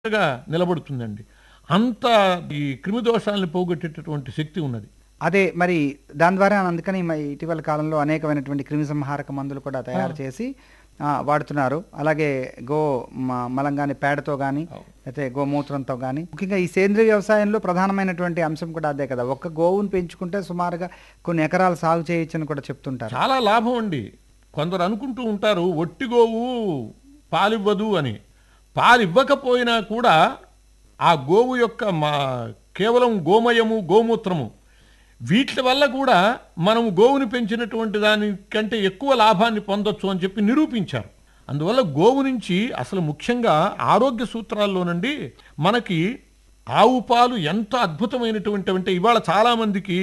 గా నిలబడుతుందండి అంత ఈ క్రిమి దోషాలను పోగొట్టేటటువంటి శక్తి ఉన్నది అదే మరి దాని ద్వారా అందుకని మ- ఇటీవల కాలంలో అనేకమైనటువంటి క్రిమి సంహారక మందులు కూడా తయారు చేసి ఆ, వాడుతున్నారు అలాగే గో మ- మలం కానీ పేడతో కానీ అయితే గోమూత్రంతో కానీ ముఖ్యంగా ఈ సేంద్రియ వ్యవసాయంలో ప్రధానమైనటువంటి అంశం కూడా అదే కదా ఒక్క గోవును పెంచుకుంటే సుమారుగా కొన్ని ఎకరాలు సాగు చేయొచ్చని కూడా చెప్తుంటారు చాలా లాభం అండి కొందరు అనుకుంటూ ఉంటారు ఒట్టి గోవు పాలివ్వదు అని పాలు ఇవ్వకపోయినా కూడా ఆ గోవు యొక్క మా కేవలం గోమయము గోమూత్రము వీటి వల్ల కూడా మనం గోవుని పెంచినటువంటి దానికంటే ఎక్కువ లాభాన్ని పొందొచ్చు అని చెప్పి నిరూపించారు అందువల్ల గోవు నుంచి అసలు ముఖ్యంగా ఆరోగ్య సూత్రాల్లోనండి మనకి ఆవు పాలు ఎంత అద్భుతమైనటువంటి అంటే ఇవాళ చాలామందికి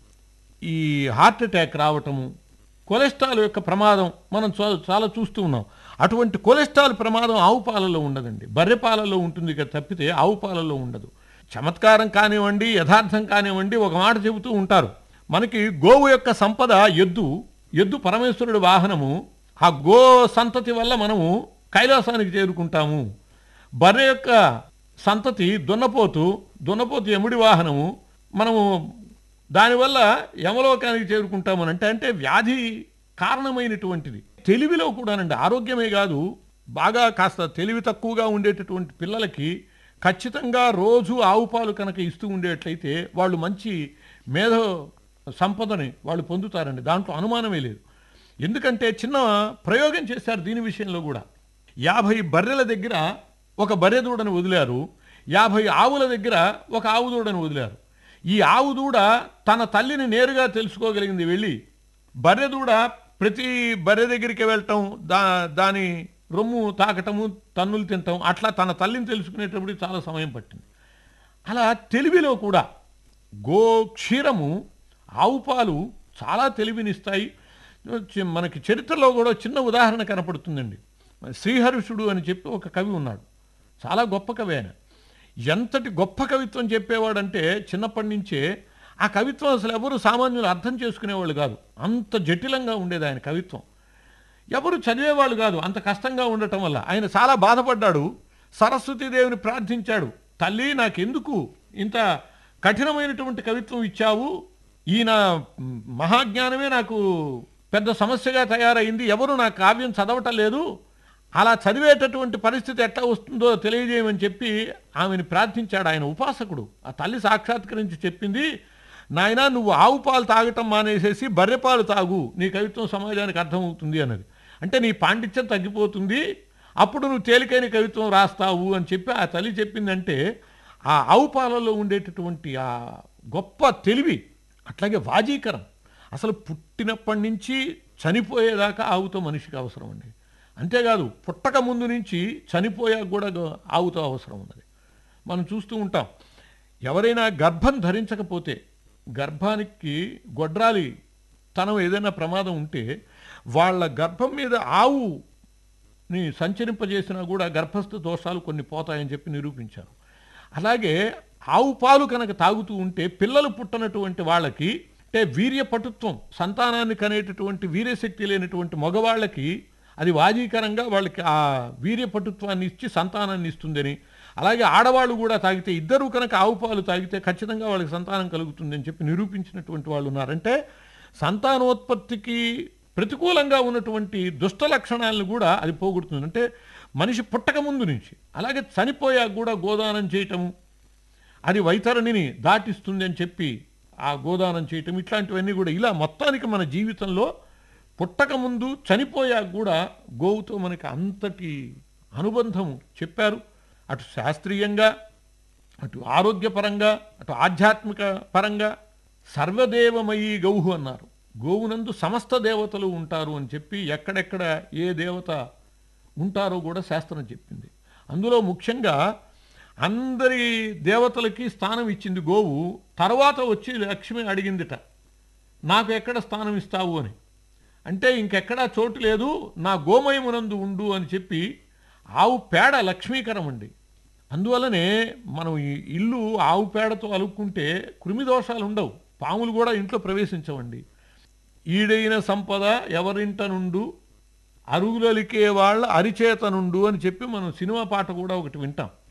ఈ హార్ట్ అటాక్ రావటము కొలెస్ట్రాల్ యొక్క ప్రమాదం మనం చా- చాలా చూస్తూ ఉన్నాం అటువంటి కొలెస్ట్రాల్ ప్రమాదం ఆవు పాలలో ఉండదండి బర్రె పాలలో ఉంటుంది కదా తప్పితే ఆవు పాలలో ఉండదు చమత్కారం కానివ్వండి యథార్థం కానివ్వండి ఒక మాట చెబుతూ ఉంటారు మనకి గోవు యొక్క సంపద ఎద్దు ఎద్దు పరమేశ్వరుడి వాహనము ఆ గో సంతతి వల్ల మనము కైలాసానికి చేరుకుంటాము బర్రె యొక్క సంతతి దున్నపోతు దున్నపోతు ఎముడి వాహనము మనము దానివల్ల యమలోకానికి చేరుకుంటామని అంటే అంటే వ్యాధి కారణమైనటువంటిది తెలివిలో కూడానండి ఆరోగ్యమే కాదు బాగా కాస్త తెలివి తక్కువగా ఉండేటటువంటి పిల్లలకి ఖచ్చితంగా రోజు ఆవు పాలు కనుక ఇస్తూ ఉండేట్లయితే వాళ్ళు మంచి మేధో సంపదని వాళ్ళు పొందుతారండి దాంట్లో అనుమానమే లేదు ఎందుకంటే చిన్న ప్రయోగం చేశారు దీని విషయంలో కూడా యాభై బర్రెల దగ్గర ఒక బర్రె దూడని వదిలారు యాభై ఆవుల దగ్గర ఒక ఆవు దూడని వదిలారు ఈ ఆవు దూడ తన తల్లిని నేరుగా తెలుసుకోగలిగింది వెళ్ళి బర్రె దూడ ప్రతి బర్రె దగ్గరికి వెళ్ళటం దా దాని రొమ్ము తాకటము తన్నులు తినటం అట్లా తన తల్లిని తెలుసుకునేటప్పుడు చాలా సమయం పట్టింది అలా తెలివిలో కూడా గో క్షీరము ఆవు పాలు చాలా తెలివినిస్తాయి చి- మనకి చరిత్రలో కూడా చిన్న ఉదాహరణ కనపడుతుందండి శ్రీహర్షుడు అని చెప్పి ఒక కవి ఉన్నాడు చాలా గొప్ప కవి ఆయన ఎంతటి గొప్ప కవిత్వం చెప్పేవాడంటే చిన్నప్పటి నుంచే ఆ కవిత్వం అసలు ఎవరు సామాన్యులు అర్థం చేసుకునేవాళ్ళు కాదు అంత జటిలంగా ఉండేది ఆయన కవిత్వం ఎవరు చదివేవాళ్ళు కాదు అంత కష్టంగా ఉండటం వల్ల ఆయన చాలా బాధపడ్డాడు సరస్వతీదేవిని ప్రార్థించాడు తల్లి నాకెందుకు ఇంత కఠినమైనటువంటి కవిత్వం ఇచ్చావు ఈయన మ్, మహాజ్ఞానమే నాకు పెద్ద సమస్యగా తయారైంది ఎవరు నా కావ్యం చదవటం లేదు అలా చదివేటటువంటి పరిస్థితి ఎట్లా వస్తుందో తెలియజేయమని చెప్పి ఆమెను ప్రార్థించాడు ఆయన ఉపాసకుడు ఆ తల్లి సాక్షాత్కరించి చెప్పింది నాయన నువ్వు ఆవు పాలు తాగటం మానేసేసి బర్రె పాలు తాగు నీ కవిత్వం సమాజానికి అర్థమవుతుంది అన్నది అంటే నీ పాండిత్యం తగ్గిపోతుంది అప్పుడు నువ్వు తేలికైన కవిత్వం రాస్తావు అని చెప్పి ఆ తల్లి చెప్పిందంటే ఆ ఆవు పాలలో ఉండేటటువంటి ఆ గొప్ప తెలివి అట్లాగే వాజీకరం అసలు పుట్టినప్పటి నుంచి చనిపోయేదాకా ఆవుతో మనిషికి అవసరం అండి అంతేకాదు పుట్టక ముందు నుంచి చనిపోయాక కూడా గ- ఆవుతో అవసరం ఉన్నది మనం చూస్తూ ఉంటాం ఎవరైనా గర్భం ధరించకపోతే గర్భానికి గొడ్రాలి తనం ఏదైనా ప్రమాదం ఉంటే వాళ్ళ గర్భం మీద ఆవుని సంచరింపజేసినా కూడా గర్భస్థ దోషాలు కొన్ని పోతాయని చెప్పి నిరూపించారు అలాగే ఆవు పాలు కనుక తాగుతూ ఉంటే పిల్లలు పుట్టనటువంటి వాళ్ళకి అంటే వీర్య పటుత్వం సంతానాన్ని కనేటటువంటి వీర్యశక్తి లేనటువంటి మగవాళ్ళకి అది వాజీకరంగా వాళ్ళకి ఆ వీర్య పటుత్వాన్ని ఇచ్చి సంతానాన్ని ఇస్తుందని అలాగే ఆడవాళ్ళు కూడా తాగితే ఇద్దరు కనుక ఆవు పాలు తాగితే ఖచ్చితంగా వాళ్ళకి సంతానం కలుగుతుందని చెప్పి నిరూపించినటువంటి వాళ్ళు ఉన్నారంటే సంతానోత్పత్తికి ప్రతికూలంగా ఉన్నటువంటి దుష్ట లక్షణాలను కూడా అది పోగొడుతుంది అంటే మనిషి పుట్టక ముందు నుంచి అలాగే చనిపోయాక కూడా గోదానం చేయటము అది వైతరణిని దాటిస్తుంది అని చెప్పి ఆ గోదానం చేయటం ఇట్లాంటివన్నీ కూడా ఇలా మొత్తానికి మన జీవితంలో పుట్టక ముందు చనిపోయాక కూడా గోవుతో మనకి అంతటి అనుబంధం చెప్పారు అటు శాస్త్రీయంగా అటు ఆరోగ్యపరంగా అటు ఆధ్యాత్మిక పరంగా సర్వదేవమయీ గౌహు అన్నారు గోవునందు సమస్త దేవతలు ఉంటారు అని చెప్పి ఎక్కడెక్కడ ఏ దేవత ఉంటారో కూడా శాస్త్రం చెప్పింది అందులో ముఖ్యంగా అందరి దేవతలకి స్థానం ఇచ్చింది గోవు తర్వాత వచ్చి లక్ష్మి అడిగిందిట నాకు ఎక్కడ స్థానం ఇస్తావు అని అంటే ఇంకెక్కడా చోటు లేదు నా గోమయమునందు ఉండు అని చెప్పి ఆవు పేడ లక్ష్మీకరం అండి అందువల్లనే మనం ఈ ఇల్లు ఆవు పేడతో అలుక్కుంటే కృమి దోషాలు ఉండవు పాములు కూడా ఇంట్లో ప్రవేశించవండి ఈడైన సంపద ఎవరింట నుండు అరుగులలికే వాళ్ళ అరిచేత నుండు అని చెప్పి మనం సినిమా పాట కూడా ఒకటి వింటాం